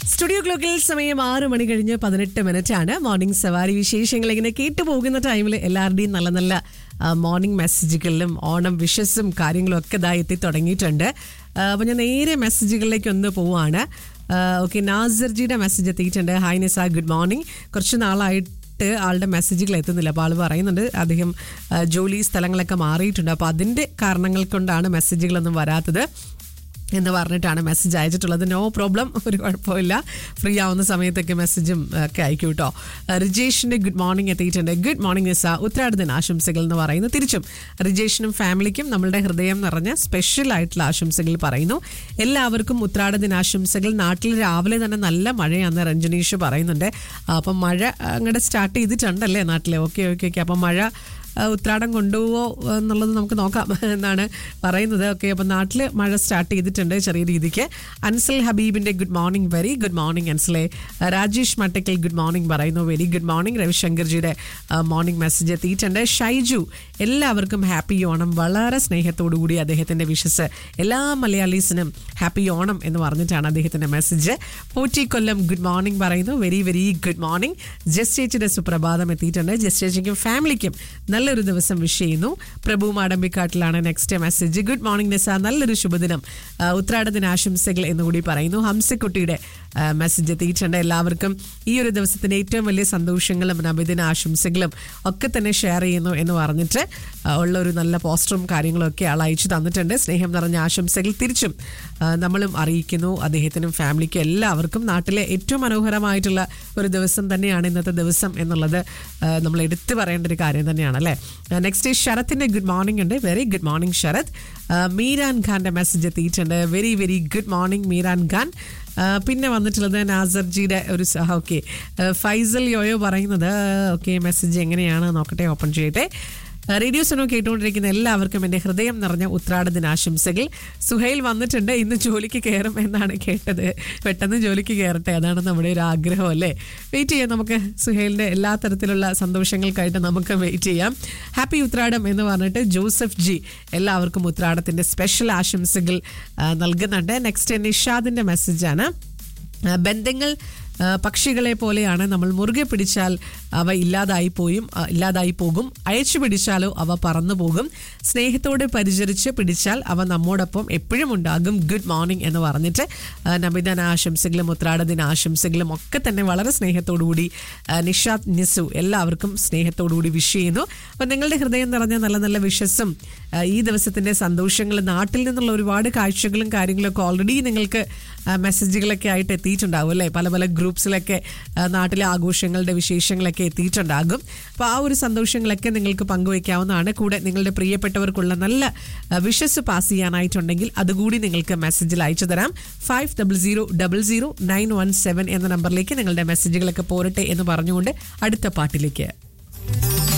studio ക്ലോക്കിൽ സമയം ആറ് മണി കഴിഞ്ഞ് പതിനെട്ട് മിനിറ്റ് ആണ് മോർണിംഗ് സവാരി വിശേഷങ്ങൾ ഇങ്ങനെ കേട്ടു പോകുന്ന ടൈമിൽ എല്ലാവരുടെയും നല്ല നല്ല മോർണിംഗ് മെസ്സേജുകളിലും ഓണം വിഷസും കാര്യങ്ങളും ഒക്കെ ഇതായി എത്തി തുടങ്ങിയിട്ടുണ്ട് അപ്പോൾ ഞാൻ നേരെ മെസ്സേജുകളിലേക്ക് ഒന്ന് പോവാണ് ഓക്കെ നാസർജിയുടെ മെസ്സേജ് എത്തിയിട്ടുണ്ട് ഹായ് നിസ ഗുഡ് മോർണിംഗ് കുറച്ച് നാളായിട്ട് ട്ട് ആളുടെ മെസ്സേജുകൾ എത്തുന്നില്ല അപ്പോൾ ആൾ പറയുന്നുണ്ട് അദ്ദേഹം ആ, ജോലി സ്ഥലങ്ങളൊക്കെ മാറിയിട്ടുണ്ട് അപ്പോൾ അതിൻ്റെ കാരണങ്ങൾ കൊണ്ടാണ് മെസ്സേജുകളൊന്നും വരാത്തത് എന്ന് പറഞ്ഞിട്ടാണ് മെസ്സേജ് അയച്ചിട്ടുള്ളത് നോ പ്രോബ്ലം ഒരു കുഴപ്പമില്ല ഫ്രീ ആവുന്ന സമയത്തൊക്കെ മെസ്സേജും ഒക്കെ അയക്കും കേട്ടോ റിജേഷിൻ്റെ ഗുഡ് മോർണിംഗ് എത്തിയിട്ടുണ്ട് ഗുഡ് മോർണിംഗ് നിസ ഉത്തരാടദിന ആശംസകൾ എന്ന് പറയുന്നു തിരിച്ചും റിജേഷിനും ഫാമിലിക്കും നമ്മളുടെ ഹൃദയം നിറഞ്ഞ സ്പെഷ്യൽ ആയിട്ടുള്ള ആശംസകൾ പറയുന്നു എല്ലാവർക്കും ഉത്രാടദിനാശംസകൾ നാട്ടിൽ രാവിലെ തന്നെ നല്ല മഴയാണെന്ന് രഞ്ജനീഷ് പറയുന്നുണ്ട് അപ്പം മഴ അങ്ങോട്ട് സ്റ്റാർട്ട് ചെയ്തിട്ടുണ്ടല്ലേ നാട്ടിൽ ഓക്കെ ഓക്കെ ഓക്കെ അപ്പം മഴ ആ, ഉത്രാടം കൊണ്ടുപോവോ എന്നുള്ളത് നമുക്ക് നോക്കാം എന്നാണ് പറയുന്നത് ഓക്കെ അപ്പം നാട്ടിൽ മഴ സ്റ്റാർട്ട് ചെയ്തിട്ടുണ്ട് ചെറിയ രീതിക്ക് അൻസൽ ഹബീബിന്റെ good morning very good morning അൻസലെ രാജേഷ് മട്ടക്കൽ ഗുഡ് മോർണിംഗ് പറയുന്നു വെരി ഗുഡ് മോർണിംഗ് രവിശങ്കർജിയുടെ മോർണിംഗ് മെസ്സേജ് എത്തിയിട്ടുണ്ട് ഷൈജു എല്ലാവർക്കും ഹാപ്പി ഓണം വളരെ സ്നേഹത്തോടു കൂടി അദ്ദേഹത്തിന്റെ വിഷസ് എല്ലാ മലയാളീസിനും ഹാപ്പി ഓണം എന്ന് പറഞ്ഞിട്ടാണ് അദ്ദേഹത്തിന്റെ message Potti Kollam good morning പറയുന്നു very very good morning Jas ചേച്ചിയുടെ സുപ്രഭാതം എത്തിയിട്ടുണ്ട് ജസ് ചേച്ചിക്കും ഫാമിലിക്കും നല്ലൊരു ദിവസം വിഷ് ചെയ്യുന്നു പ്രഭു മാടമ്പിക്കാട്ടിലാണ് next message good morning Nisa നല്ലൊരു ശുഭദിനം ആ, ഉത്രാടദിന ആശംസകൾ എന്നുകൂടി പറയുന്നു ഹംസക്കുട്ടിയുടെ മെസ്സേജ് എത്തിയിട്ടുണ്ട് എല്ലാവർക്കും ഈ ഒരു ദിവസത്തിന്റെ ഏറ്റവും വലിയ സന്തോഷങ്ങളും നബിദിന ആശംസകളും ഒക്കെ തന്നെ ഷെയർ ചെയ്യുന്നു എന്ന് പറഞ്ഞിട്ട് ആ, ഉള്ള ഒരു നല്ല പോസ്റ്ററും കാര്യങ്ങളും ഒക്കെ ആൾ അയച്ചു തന്നിട്ടുണ്ട് സ്നേഹം നിറഞ്ഞ ആശംസകൾ തിരിച്ചും ആ, നമ്മളും അറിയിക്കുന്നു അദ്ദേഹത്തിനും ഫാമിലിക്കും എല്ലാവർക്കും നാട്ടിലെ ഏറ്റവും മനോഹരമായിട്ടുള്ള ഒരു ദിവസം തന്നെയാണ് ഇന്നത്തെ ദിവസം എന്നുള്ളത് ആ, നമ്മൾ എടുത്തു പറയേണ്ട ഒരു കാര്യം തന്നെയാണ് അല്ലേ നെക്സ്റ്റ് ശരത്തിന്റെ ഗുഡ് മോർണിംഗ് ഉണ്ട് വെരി ഗുഡ് മോർണിംഗ് ശരത് ആ, മീരാൻ ഖാന്റെ മെസ്സേജ് എത്തിയിട്ടുണ്ട് very very good morning Meeran Khan ആ, പിന്നെ വന്നിട്ടുള്ളത് നാസർജിയുടെ ഒരു ഓക്കെ ഫൈസൽ യോയോ പറയുന്നത് ഓക്കെ മെസ്സേജ് എങ്ങനെയാണ് നോക്കട്ടെ ഓപ്പൺ ചെയ്യട്ടെ റേഡിയോ സോണോ കേട്ടുകൊണ്ടിരിക്കുന്ന എല്ലാവർക്കും എൻ്റെ ഹൃദയം നിറഞ്ഞ ഉത്രാട ദിനാശംസകൾ സുഹൈൽ വന്നിട്ടുണ്ട് ഇന്ന് ജോലിക്ക് കയറും എന്നാണ് കേട്ടത് പെട്ടെന്ന് ജോലിക്ക് കയറട്ടെ അതാണ് നമ്മുടെ ഒരു ആഗ്രഹം അല്ലേ വെയിറ്റ് ചെയ്യാം നമുക്ക് സുഹൈലിൻ്റെ എല്ലാ തരത്തിലുള്ള സന്തോഷങ്ങൾക്കായിട്ട് നമുക്ക് വെയിറ്റ് ചെയ്യാം ഹാപ്പി ഉത്രാടം എന്ന് പറഞ്ഞിട്ട് ജോസഫ് ജി എല്ലാവർക്കും ഉത്രാടത്തിൻ്റെ സ്പെഷ്യൽ ആശംസകൾ ആ, നൽകുന്നുണ്ട് നെക്സ്റ്റ് നിഷാദിൻ്റെ മെസ്സേജാണ് ആ, ബന്ധങ്ങൾ ആ, പക്ഷികളെ പോലെയാണ് നമ്മൾ മുറുകെ പിടിച്ചാൽ അവ ഇല്ലാതായി പോയും ആ, ഇല്ലാതായി പോകും അയച്ചു പിടിച്ചാലോ അവ പറന്നു പോകും സ്നേഹത്തോടെ പരിചരിച്ച് പിടിച്ചാൽ അവ നമ്മോടൊപ്പം എപ്പോഴും ഉണ്ടാകും ഗുഡ് മോർണിംഗ് എന്ന് പറഞ്ഞിട്ട് ആ, നബിദിന ആശംസകളും ഉത്രാടദിന ആശംസകളും ഒക്കെ തന്നെ വളരെ സ്നേഹത്തോടുകൂടി ആ, നിഷാദ് നിസു എല്ലാവർക്കും സ്നേഹത്തോടുകൂടി വിഷ് ചെയ്യുന്നു അപ്പം നിങ്ങളുടെ ഹൃദയം നിറഞ്ഞ നല്ല നല്ല വിഷസ്സും ആ, ഈ ദിവസത്തിന്റെ സന്തോഷങ്ങളും നാട്ടിൽ നിന്നുള്ള ഒരുപാട് കാഴ്ചകളും കാര്യങ്ങളും ഒക്കെ ഓൾറെഡി നിങ്ങൾക്ക് ആ, മെസ്സേജുകളൊക്കെ ആയിട്ട് എത്തിയിട്ടുണ്ടാവും അല്ലേ പല പല ഗ്രൂപ്പ്സിലൊക്കെ ആ, നാട്ടിലെ ആഘോഷങ്ങളുടെ വിശേഷങ്ങളൊക്കെ എത്തിയിട്ടുണ്ടാകും അപ്പോൾ ആ ഒരു സന്തോഷങ്ങളൊക്കെ നിങ്ങൾക്ക് പങ്കുവയ്ക്കാവുന്നതാണ് കൂടെ നിങ്ങളുടെ പ്രിയപ്പെട്ടവർക്കുള്ള നല്ല വിഷസ് പാസ് ചെയ്യാനായിട്ടുണ്ടെങ്കിൽ അതുകൂടി നിങ്ങൾക്ക് മെസ്സേജിൽ അയച്ചു തരാം five double zero double zero nine one seven എന്ന നമ്പറിലേക്ക് നിങ്ങളുടെ മെസ്സേജുകളൊക്കെ പോരട്ടെ എന്ന് പറഞ്ഞുകൊണ്ട് അടുത്ത പാട്ടിലേക്ക്